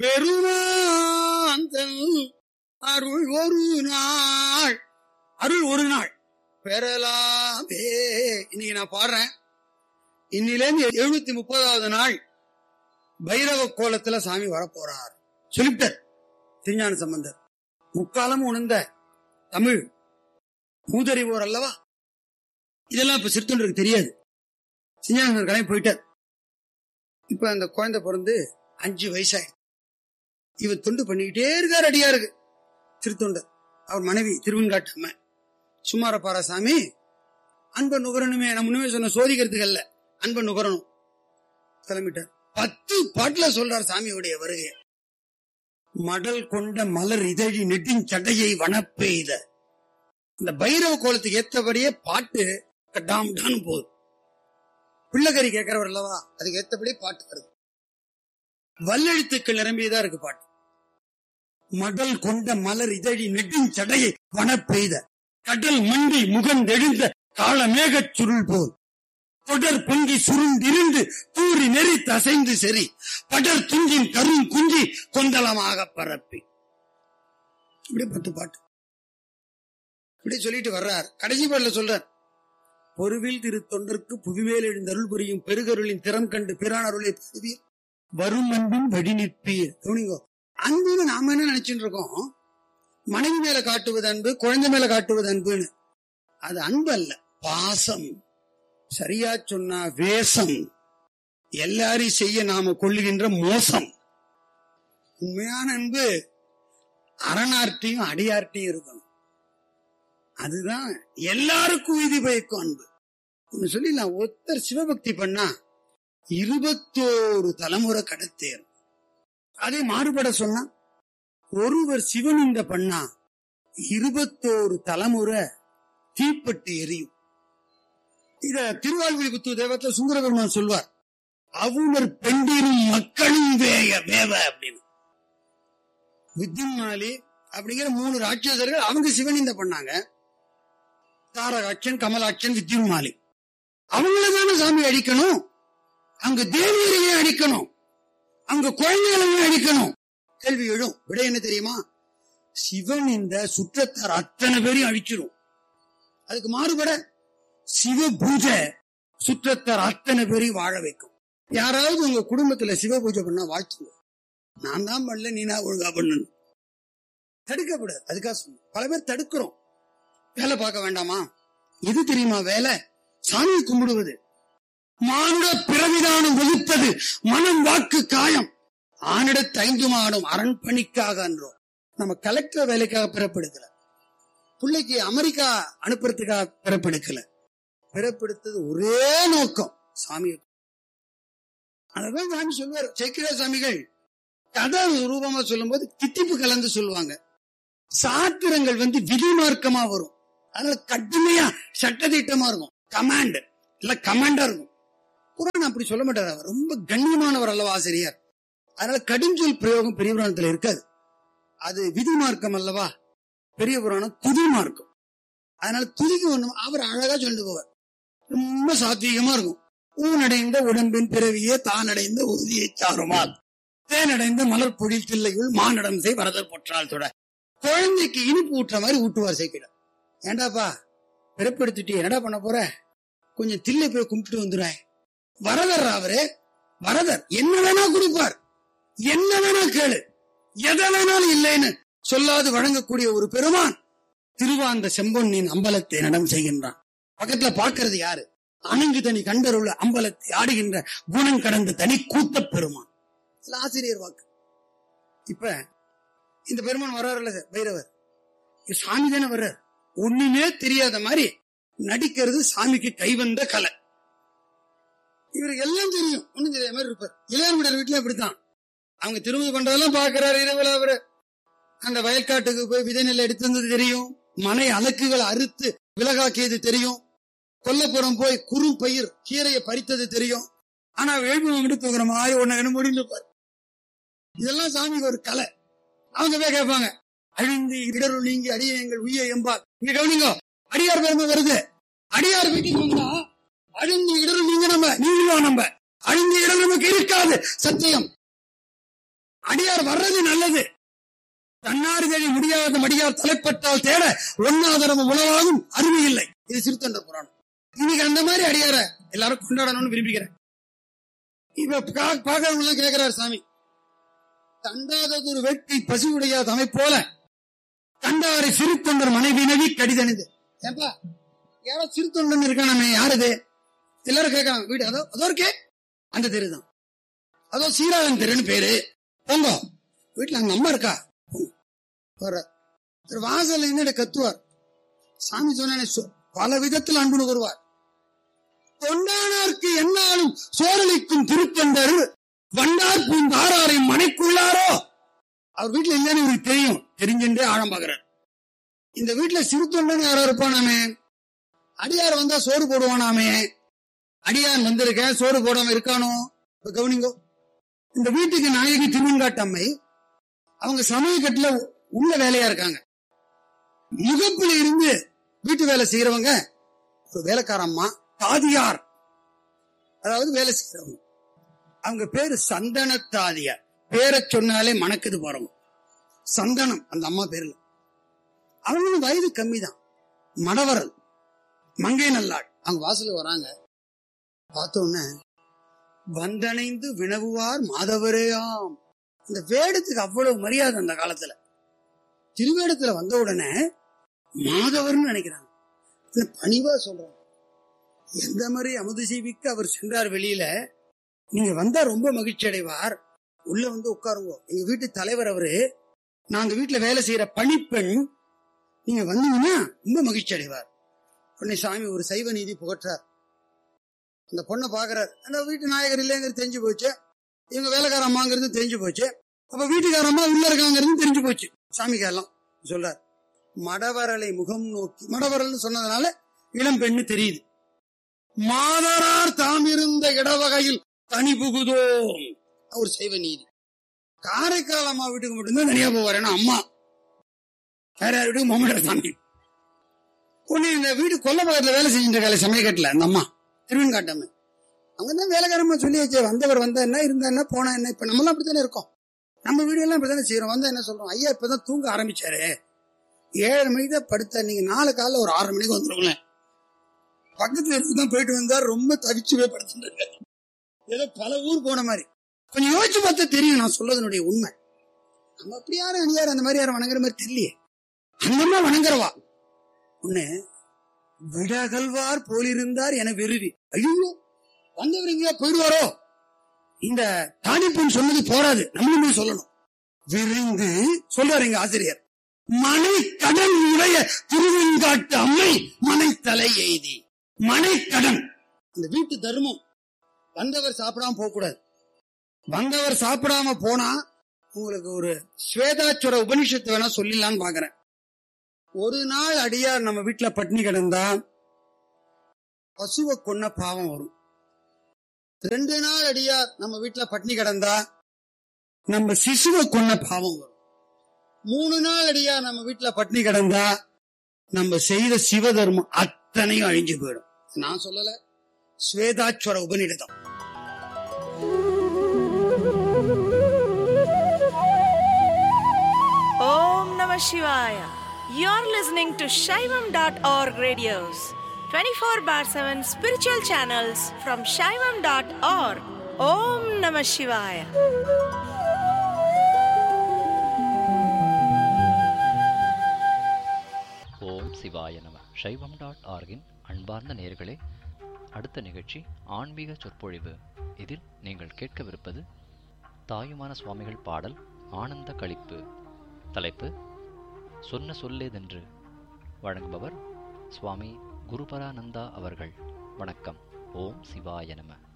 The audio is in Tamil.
பெருமாந்தன் அருள் ஒரு நாள் அருள் ஒரு நாள் பெறலாமே இன்னைக்கு நான் பாடுறேன் இன்னிலேருந்து எழுநூத்தி முப்பதாவது நாள் பைரவ கோலத்துல சாமி வரப்போறார் சொல்லிட்டார் திருஞான சம்பந்தர் முக்காலம் உணர்ந்த தமிழ் மூதறிவோர் அல்லவா இதெல்லாம் இப்ப சிறுத்தொண்டருக்கு தெரியாது சிஞ்ஞான கிளம்பி போயிட்டார் இப்ப அந்த குழந்தை பிறந்து அஞ்சு வயசாயிடுச்சு இவர் தொண்டு பண்ணிக்கிட்டே இருக்கார் அடியா இருக்கு திருத்தொண்டர் அவர் மனைவி திருவன்காட்டு அம்மா சுமாரப்பாரா சாமி அன்பை நுகரணுமே நம்ம முன்னுமே சொன்ன சோதிக்கிறதுக்கு அல்ல அன்பை நுகரணும் கிளம்பிட்டார் பத்து பாட்டுல சொல்றார் சாமியுடைய வருகைய மடல் கொண்ட மலர் இதழி நெட்டின் சடையை வனப்பெய்த இந்த பைரவ கோலத்துக்கு ஏத்தபடியே பாட்டு டாம் டான்னு போகுது பிள்ளைக்கறி கேட்கிறவர் அல்லவா அதுக்கு ஏத்தபடியே பாட்டு வருது வல்லெழுத்துக்கள் நிரம்பியதா இருக்கு பாட்டு மடல் கொண்ட மலர் இதழி நெட்டின் சடையை வனப்பெய்த கடல் மண்டி முகந்தெழுந்த காலமேகச் சுருள் போல் தொடர் பொங்கி சுருண்டிருந்து தூரி நெறி தசைந்து செறி படர் துஞ்சின் கரும் குஞ்சி கொந்தளமாக பரப்பி இப்படி பத்து பாட்டு இப்படி சொல்லிட்டு வர்றார் கடைசி பாட்டுல சொல்றார் பொருவில் திரு தொண்டருக்கு புவிமேல் எழுந்தருள் புரியும் பெருகருளின் திறம் கண்டு பிரான் அருளை பெறுவீர் வரும் அன்பின் வழி நிற்பீர் கவனிங்கோ அன்புன்னு நாம என்ன நினைச்சுட்டு இருக்கோம் மனைவி மேல காட்டுவது அன்பு குழந்தை மேல காட்டுவது அன்புன்னு அது அன்பு அல்ல பாசம் சரியா சொன்னா வேஷம் எல்லாரையும் செய்ய நாம கொள்ளுகின்ற மோசம் உண்மையான அன்பு அரணார்ட்டையும் அடியார்ட்டையும் இருக்கணும் அதுதான் எல்லாருக்கும் விதி பயக்கும் அன்பு ஒன்னு சொல்லி நான் ஒருத்தர் சிவபக்தி பண்ணா இருபத்தோரு தலைமுறை கடத்தேறும் அதே மாறுபட சொன்னா ஒருவர் சிவனிந்த பண்ணா இருபத்தோரு தலைமுறை தீப்பட்டு எரியும் இத திருவாழ்வி புத்து தேவத்துல சுந்தர பெருமான் சொல்வார் அவுணர் பெண்டிரும் மக்களும் வேய வேவ அப்படின்னு வித்யுன்மாலி அப்படிங்கிற மூணு ராட்சசர்கள் அவங்க சிவனிந்த பண்ணாங்க தாரகாட்சன் கமலாட்சன் வித்யுன்மாலி அவங்கள தானே சாமி அடிக்கணும் அங்க தேவியரையே அடிக்கணும் அங்க குழந்தைகளையும் அடிக்கணும் கேள்வி எழும் விட என்ன தெரியுமா சிவன் இந்த சுற்றத்தார் அத்தனை பேரையும் அழிச்சிடும் அதுக்கு மாறுபட சிவ பூஜை சுற்றத்தார் அத்தனை பேரையும் வாழ வைக்கும் யாராவது உங்க குடும்பத்துல சிவ பூஜை பண்ணா வாழ்த்துங்க நான் தான் பண்ணல நீனா ஒழுங்கா பண்ணணும் தடுக்கப்படாது அதுக்காக சொன்ன பல பேர் தடுக்கிறோம் வேலை பார்க்க வேண்டாமா எது தெரியுமா வேலை சாமி கும்பிடுவது மானுட பிறவிதானம் வகுத்தது மனம் வாக்கு காயம் ஆனிடத்து ஐந்து மாடும் அரண் பணிக்காக என்றோம் நம்ம கலெக்டர் வேலைக்காக பிறப்பெடுக்கல பிள்ளைக்கு அமெரிக்கா அனுப்புறதுக்காக பிறப்பெடுக்கல பிறப்பெடுத்தது ஒரே நோக்கம் சாமி அதான் சாமி சொல்லுவார் சேக்கிரா சாமிகள் கதை ரூபமா சொல்லும்போது தித்திப்பு கலந்து சொல்லுவாங்க சாத்திரங்கள் வந்து விதிமார்க்கமா வரும் அதனால கடுமையா சட்டதிட்டமா இருக்கும் கமாண்ட் இல்ல கமாண்டா இருக்கும் புராணம் அப்படி சொல்ல மாட்டார் அவர் ரொம்ப கண்ணியமானவர் அல்லவா ஆசிரியர் அதனால கடுஞ்சொல் பிரயோகம் பெரிய புராணத்துல இருக்காது அது விதி மார்க்கம் அல்லவா பெரிய புராணம் துதி மார்க்கம் அதனால துதிக்கு ஒண்ணும் அவர் அழகா சொல்லிட்டு போவார் ரொம்ப சாத்வீகமா இருக்கும் ஊனடைந்த உடம்பின் பிறவியே தான் அடைந்த உறுதியை சாருமால் தேனடைந்த மலர் பொழில் தில்லையுள் மானடம் செய் வரதர் பொற்றால் தொட குழந்தைக்கு இனிப்பு ஊட்டுற மாதிரி ஊட்டுவார் சேர்க்கிட ஏண்டாப்பா பிறப்பெடுத்துட்டு என்னடா பண்ண போற கொஞ்சம் தில்லை போய் கும்பிட்டு வந்துடுறேன் வரதர் அவரு வரதர் என்ன வேணா கொடுப்பார் என்ன வேணா கேளு எதை வேணாலும் இல்லைன்னு சொல்லாது வழங்கக்கூடிய ஒரு பெருமான் திருவாந்த செம்பொன்னின் அம்பலத்தை நடம் செய்கின்றான் பக்கத்துல பாக்குறது யாரு அணங்கு தனி கண்டருள்ள அம்பலத்தை ஆடுகின்ற குணம் கடந்த தனி கூத்த பெருமான் இதுல ஆசிரியர் வாக்கு இப்ப இந்த பெருமான் வர்றாருல்ல பைரவர் இது சாமி தானே வர்றார் ஒண்ணுமே தெரியாத மாதிரி நடிக்கிறது சாமிக்கு கைவந்த கலை இவருக்கு எல்லாம் தெரியும் ஒண்ணும் தெரியாத மாதிரி இருப்பார் இளையர்மிடர் வீட்டுல இப்படித்தான் அவங்க திருமதி பண்றதெல்லாம் பாக்குறாரு இரவுல அவரு அந்த வயல்காட்டுக்கு போய் விதை நெல் எடுத்து வந்தது தெரியும் மனை அலக்குகளை அறுத்து விலகாக்கியது தெரியும் கொல்லப்புறம் போய் குறு பயிர் கீரையை பறித்தது தெரியும் ஆனா எழுப்பி வாங்கிட்டு தூக்குற மாதிரி ஒண்ணு முடிந்து பாரு இதெல்லாம் சாமிக்கு ஒரு கலை அவங்க போய் கேட்பாங்க அழிந்து இடருள் நீங்கி அடிய எங்கள் உய்ய எம்பார் இங்க கவனிங்க அடியார் பெருமை வருது அடியார் வீட்டுக்கு வந்தா அழிந்து இடரும் நீங்க நம்ம நீங்களும் நம்ம அழிந்து இடம் நமக்கு இருக்காது சத்தியம் அடியார் வர்றது நல்லது தன்னாறு தேடி முடியாத மடியார் தலைப்பட்டால் தேட ஒன்னாதரவு உணவாகும் அருமை இல்லை இது சிறுத்தொண்டர் புராணம் இன்னைக்கு அந்த மாதிரி அடியார எல்லாரும் கொண்டாடணும்னு விரும்புகிறேன் இப்ப பாக்கிறவங்க எல்லாம் கேட்கிறார் சாமி தண்டாததொரு வேட்கை பசியுடைய தமை போல கண்டாரை சிறு தொண்டர் மனைவினவி கடிதணிது ஏப்பா யாரோ சிறு தொண்டன் இருக்கானே யாருது எல்லாரும் கேட்கறாங்க வீடு அதோ அதோ இருக்கே அந்த தெருதான் அதோ சீராளன் தெருன்னு பேரு போங்க வீட்டுல அங்க அம்மா இருக்கா போங்க. வர்றார். திரு வாசல்ல என்னடி கத்துவார் சாமி சொன்ன பல விதத்தில் அன்பு நுகர்வார் தொண்டானார்க்கு என்னாலும் சோரளிக்கும் திருத்தொண்டர் வண்டார் பூந்தாராரை மனைக்குள்ளாரோ அவர் வீட்டுல இல்லைன்னு இவருக்கு தெரியும் தெரிஞ்சுட்டே ஆழம் பாக்குறார் இந்த வீட்டுல சிறு தொண்டன் யாரோ இருப்பானாமே அடியார் வந்தா சோறு போடுவானாமே அடியார் வந்திருக்கேன் சோறு போடாம இருக்கானோ இப்ப கவனிங்கோ இந்த வீட்டுக்கு நாயகி திருவங்காட்டம்மை அவங்க சமயக்கட்டுல உள்ள வேலையா இருக்காங்க முகப்புல இருந்து வீட்டு வேலை செய்யறவங்க ஒரு வேலைக்காரம்மா தாதியார் அதாவது வேலை செய்யறவங்க அவங்க பேரு சந்தன தாதியார் பேரை சொன்னாலே மணக்குது பாருங்க சந்தனம் அந்த அம்மா பேர்ல அவங்களும் வயது கம்மி தான் மடவரல் மங்கை நல்லாள் அவங்க வாசல்ல வராங்க பார்த்த உடனே வந்தணைந்து வினவுவார் மாதவரேயாம் இந்த வேடத்துக்கு அவ்வளவு மரியாதை அந்த காலத்துல திருவேடத்துல வந்த உடனே மாதவர்னு நினைக்கிறாங்க இல்ல பணிவா சொல்றாங்க எந்த மாதிரி அமுது செய்விக்கு அவர் சென்றார் வெளியில நீங்க வந்தா ரொம்ப மகிழ்ச்சி அடைவார் உள்ள வந்து உட்காருங்க எங்க வீட்டு தலைவர் அவரு நாங்க வீட்டுல வேலை செய்யற பணிப்பெண் நீங்க வந்தீங்கன்னா ரொம்ப மகிழ்ச்சி அடைவார் உடனே சாமி ஒரு சைவ நீதி புகற்றார் அந்த பொண்ணை பாக்குறாரு அந்த வீட்டு நாயகர் இல்லைங்கிறது தெரிஞ்சு போச்சு இவங்க வேலைக்கார அம்மாங்கிறது தெரிஞ்சு போச்சு அப்ப வீட்டுக்கார அம்மா உள்ள இருக்காங்கிறது தெரிஞ்சு போச்சு சாமிக்கு எல்லாம் சொல்றார் மடவரலை முகம் நோக்கி மடவரல் சொன்னதுனால இளம் பெண்ணு தெரியுது மாதரார் தாம் இருந்த இடவகையில் தனி புகுதோம் ஒரு சைவ நீதி காரைக்கால் அம்மா வீட்டுக்கு மட்டும்தான் தனியா போவார் ஏன்னா அம்மா வேற யார் வீட்டுக்கு மம்மட சாமி உடனே இந்த வீடு கொல்ல பக்கத்துல வேலை செஞ்சுட்டு இருக்காரு சமயக்கட்டுல அந்த அம்மா திருவெண்காட்டம்மை அவங்க தான் வேலைக்காரமா சொல்லியாச்சு வந்தவர் வந்தா என்ன இருந்தா என்ன போனா என்ன இப்ப நம்மளாம் அப்படித்தானே இருக்கோம் நம்ம வீடு எல்லாம் அப்படித்தானே செய்யறோம் வந்தா என்ன சொல்றோம் ஐயா இப்பதான் தூங்க ஆரம்பிச்சாரு ஏழரை மணிக்கு தான் படுத்த நீங்க நாலு காலைல ஒரு ஆறரை மணிக்கு வந்துருங்களேன் பக்கத்துல இருந்து தான் போயிட்டு வந்தா ரொம்ப தவிச்சு போய் படுத்துட்டு இருக்காரு ஏதோ பல ஊர் போன மாதிரி கொஞ்சம் யோசிச்சு பார்த்தா தெரியும் நான் சொல்றதனுடைய உண்மை நம்ம அப்படி யாரும் அணியார் அந்த மாதிரி யாரும் வணங்குற மாதிரி தெரியலையே அந்தம்மா வணங்குறவா ஒண்ணு விடகல்வார் போலிருந்தார் என விருவி ஐயோ வந்தவர் எங்கேயா போயிடுவாரோ இந்த தானிப்பெண் சொன்னது போராது நம்மளுமே சொல்லணும் விரைந்து சொல்றாரு எங்க ஆசிரியர் மனை கடன் உடைய திருவெண்காட்டு அம்மை மனை தலை எய்தி மனை கடன் இந்த வீட்டு தர்மம் வந்தவர் சாப்பிடாம போக கூடாது வந்தவர் சாப்பிடாம போனா உங்களுக்கு ஒரு ஸ்வேதாச்சுர உபனிஷத்து வேணா சொல்லிடலான்னு பாக்குறேன் ஒரு நாள் அடியார் நம்ம வீட்டுல பட்னி கிடந்தா பசுவை கொன்ன பாவம் வரும் ரெண்டு நாள் அடியார் நம்ம வீட்டுல பட்னி கிடந்தா நம்ம சிசுவை கொன்ன பாவம் வரும் மூணு நாள் அடியார் நம்ம வீட்டுல பட்னி கிடந்தா நம்ம செய்த சிவ தர்மம் அத்தனையும் அழிஞ்சு போயிடும் நான் சொல்லல ஸ்வேதாச்சுவர உபநிடதம் Om Namah Shivaya. You're listening to Shaivam.org radios, 24 bar 7 spiritual channels from Shaivam.org. Om Namah Shivaya. ஓம் சிவாய நம சைவம் டாட் ஆர்கின் அன்பார்ந்த நேயர்களே அடுத்த நிகழ்ச்சி ஆன்மீக சொற்பொழிவு இதில் நீங்கள் கேட்கவிருப்பது தாயுமான சுவாமிகள் பாடல் ஆனந்த களிப்பு தலைப்பு சொன்ன சொல்லேதென்று வழங்குபவர் சுவாமி குருபரானந்தா அவர்கள் வணக்கம் ஓம் சிவாய நம